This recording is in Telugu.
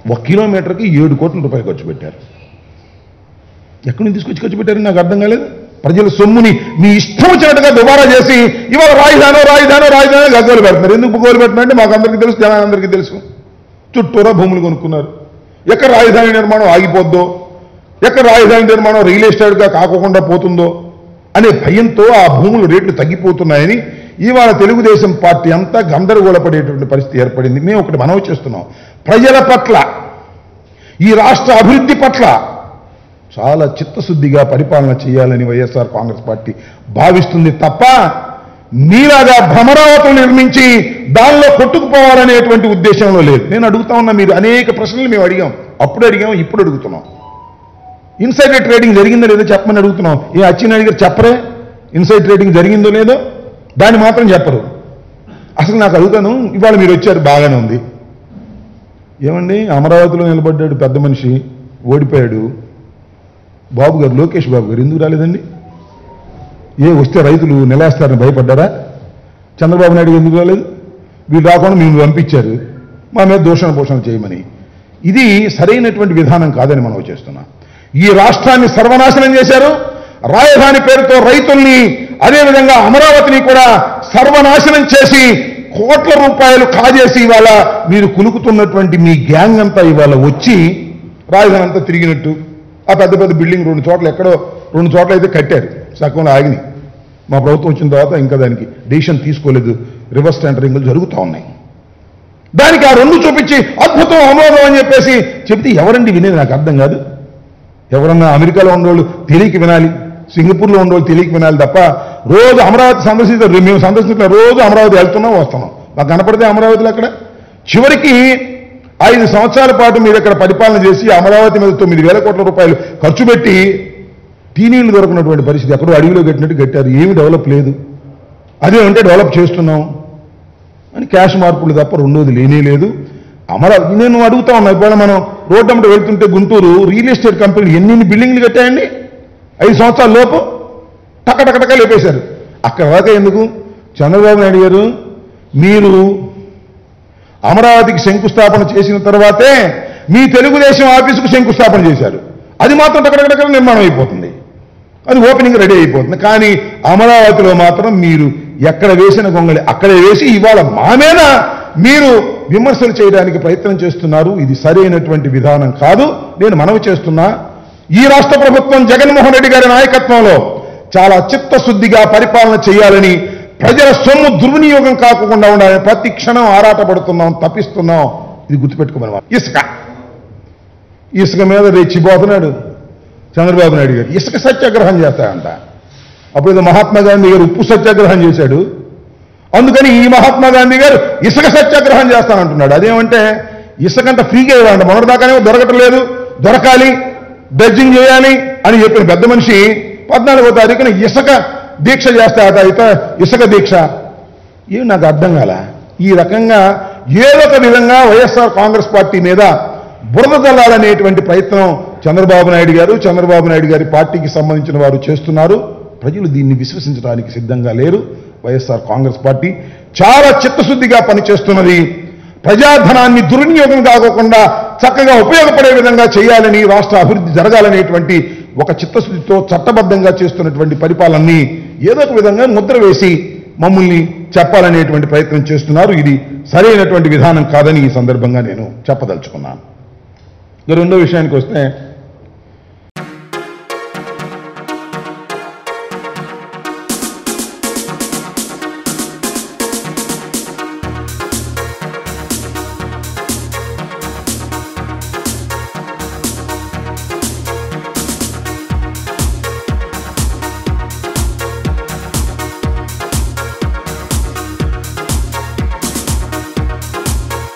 ఒక కిలోమీటర్కి ఏడు కోట్ల రూపాయలు ఖర్చు పెట్టారు ఎక్కడి నుంచి తీసుకొచ్చి ఖర్చు పెట్టారని నాకు అర్థం కాలేదు ప్రజల సొమ్ముని మీ ఇష్టం వచ్చినట్టుగా దుబారా చేసి ఇవాళ రాజధానో రాజధానో రాజధానో గగ్గోలు పెడుతున్నారు ఎందుకు గోలు పెడుతున్నారంటే మాకు అందరికీ తెలుసు జనాలందరికీ తెలుసు చుట్టూరా భూములు కొనుక్కున్నారు ఎక్కడ రాజధాని నిర్మాణం ఆగిపోద్దో ఎక్కడ రాజధాని నిర్మాణం రియల్ ఎస్టేట్గా కాకుండా పోతుందో అనే భయంతో ఆ భూముల రేట్లు తగ్గిపోతున్నాయని ఇవాళ తెలుగుదేశం పార్టీ అంతా గందరగోళపడేటువంటి పరిస్థితి ఏర్పడింది మేము ఒకటి మనవి చేస్తున్నాం ప్రజల పట్ల ఈ రాష్ట్ర అభివృద్ధి పట్ల చాలా చిత్తశుద్ధిగా పరిపాలన చేయాలని వైఎస్ఆర్ కాంగ్రెస్ పార్టీ భావిస్తుంది తప్ప మీలాగా భ్రమరావతులు నిర్మించి దానిలో కొట్టుకుపోవాలనేటువంటి ఉద్దేశంలో లేదు నేను అడుగుతా ఉన్నా మీరు అనేక ప్రశ్నలు మేము అడిగాం అప్పుడు అడిగాం ఇప్పుడు అడుగుతున్నాం ఇన్సైడర్ ట్రేడింగ్ జరిగిందో లేదో చెప్పమని అడుగుతున్నాం ఏ అచ్చిన గారు చెప్పరే ఇన్సైడ్ ట్రేడింగ్ జరిగిందో లేదో దాన్ని మాత్రం చెప్పరు అసలు నాకు అడుగుతాను ఇవాళ మీరు వచ్చారు బాగానే ఉంది ఏమండి అమరావతిలో నిలబడ్డాడు పెద్ద మనిషి ఓడిపోయాడు బాబు గారు లోకేష్ బాబు గారు ఎందుకు రాలేదండి ఏ వస్తే రైతులు నిలేస్తారని భయపడ్డారా చంద్రబాబు నాయుడు గారు ఎందుకు రాలేదు వీళ్ళు రాకుండా మేము పంపించారు మా మీద దూషణ పోషణ చేయమని ఇది సరైనటువంటి విధానం కాదని మనం చేస్తున్నాం ఈ రాష్ట్రాన్ని సర్వనాశనం చేశారు రాజధాని పేరుతో రైతుల్ని అదేవిధంగా అమరావతిని కూడా సర్వనాశనం చేసి కోట్ల రూపాయలు కాజేసి ఇవాళ మీరు కులుకుతున్నటువంటి మీ గ్యాంగ్ అంతా ఇవాళ వచ్చి రాజధాని అంతా తిరిగినట్టు ఆ పెద్ద పెద్ద బిల్డింగ్ రెండు చోట్ల ఎక్కడో రెండు చోట్ల అయితే కట్టారు సగంలో ఆగినాయి మా ప్రభుత్వం వచ్చిన తర్వాత ఇంకా దానికి డెసిషన్ తీసుకోలేదు రివర్స్ టెండరింగ్లు జరుగుతూ ఉన్నాయి దానికి ఆ రెండు చూపించి అద్భుతం అమోఘం అని చెప్పేసి చెప్తే ఎవరండి వినేది నాకు అర్థం కాదు ఎవరన్నా అమెరికాలో ఉన్నోళ్ళు తెలియక వినాలి సింగపూర్లో ఉన్నోళ్ళు తెలియక వినాలి తప్ప రోజు అమరావతి సందర్శిస్తారు మేము సందర్శించిన రోజు అమరావతి వెళ్తున్నాం వస్తున్నాం మాకు కనపడితే అమరావతిలో అక్కడ చివరికి ఐదు సంవత్సరాల పాటు మీరు ఇక్కడ పరిపాలన చేసి అమరావతి మీద తొమ్మిది వేల కోట్ల రూపాయలు ఖర్చు పెట్టి టీనీళ్లు దొరకనటువంటి పరిస్థితి ఎక్కడో అడవిలో కట్టినట్టు కట్టారు ఏమి డెవలప్ లేదు అదే ఉంటే డెవలప్ చేస్తున్నాం అని క్యాష్ మార్పులు తప్ప రెండోది లేనే లేదు అమరావతి నేను అడుగుతా ఉన్నా ఇవాళ మనం రోడ్డు అమ్మట వెళ్తుంటే గుంటూరు రియల్ ఎస్టేట్ కంపెనీలు ఎన్ని ఎన్ని బిల్డింగ్లు కట్టాయండి ఐదు సంవత్సరాల లోపు టకటకటక లేపేశారు అక్కడ దాకా ఎందుకు చంద్రబాబు నాయుడు గారు మీరు అమరావతికి శంకుస్థాపన చేసిన తర్వాతే మీ తెలుగుదేశం ఆఫీసుకు శంకుస్థాపన చేశారు అది మాత్రం టకటకటక నిర్మాణం అయిపోతుంది అది ఓపెనింగ్ రెడీ అయిపోతుంది కానీ అమరావతిలో మాత్రం మీరు ఎక్కడ వేసిన గొంగళి అక్కడే వేసి ఇవాళ మా మీద మీరు విమర్శలు చేయడానికి ప్రయత్నం చేస్తున్నారు ఇది సరైనటువంటి విధానం కాదు నేను మనవి చేస్తున్నా ఈ రాష్ట్ర ప్రభుత్వం జగన్మోహన్ రెడ్డి గారి నాయకత్వంలో చాలా చిత్తశుద్ధిగా పరిపాలన చేయాలని ప్రజల సొమ్ము దుర్వినియోగం కాకుండా ఉండాలని ప్రతి క్షణం ఆరాటపడుతున్నాం తప్పిస్తున్నాం ఇది గుర్తుపెట్టుకోమని ఇసుక ఇసుక మీద రెచ్చిపోతున్నాడు చంద్రబాబు నాయుడు గారు ఇసుక సత్యాగ్రహం చేస్తాడంట అప్పుడు ఏదో మహాత్మా గాంధీ గారు ఉప్పు సత్యాగ్రహం చేశాడు అందుకని ఈ మహాత్మా గాంధీ గారు ఇసుక సత్యాగ్రహం చేస్తానంటున్నాడు అదేమంటే ఇసుకంత ఫ్రీగా ఇవ్వాలంట మొన్నటిదాకానే దొరకటం లేదు దొరకాలి డ్రెడ్జింగ్ చేయాలి అని చెప్పిన పెద్ద మనిషి పద్నాలుగో తారీఖున ఇసుక దీక్ష చేస్తాడట ఇత ఇసుక దీక్ష ఏమి నాకు అర్థం కాల ఈ రకంగా ఏదో ఒక విధంగా వైఎస్ఆర్ కాంగ్రెస్ పార్టీ మీద బురద చల్లాలనేటువంటి ప్రయత్నం చంద్రబాబు నాయుడు గారు చంద్రబాబు నాయుడు గారి పార్టీకి సంబంధించిన వారు చేస్తున్నారు ప్రజలు దీన్ని విశ్వసించడానికి సిద్ధంగా లేరు వైఎస్ఆర్ కాంగ్రెస్ పార్టీ చాలా చిత్తశుద్ధిగా పనిచేస్తున్నది ప్రజాధనాన్ని దుర్వినియోగం కాకుండా చక్కగా ఉపయోగపడే విధంగా చేయాలని రాష్ట్ర అభివృద్ధి జరగాలనేటువంటి ఒక చిత్తశుద్ధితో చట్టబద్ధంగా చేస్తున్నటువంటి పరిపాలనని ఏదో ఒక విధంగా ముద్ర వేసి మమ్మల్ని చెప్పాలనేటువంటి ప్రయత్నం చేస్తున్నారు ఇది సరైనటువంటి విధానం కాదని ఈ సందర్భంగా నేను చెప్పదలుచుకున్నాను ఇక రెండో విషయానికి వస్తే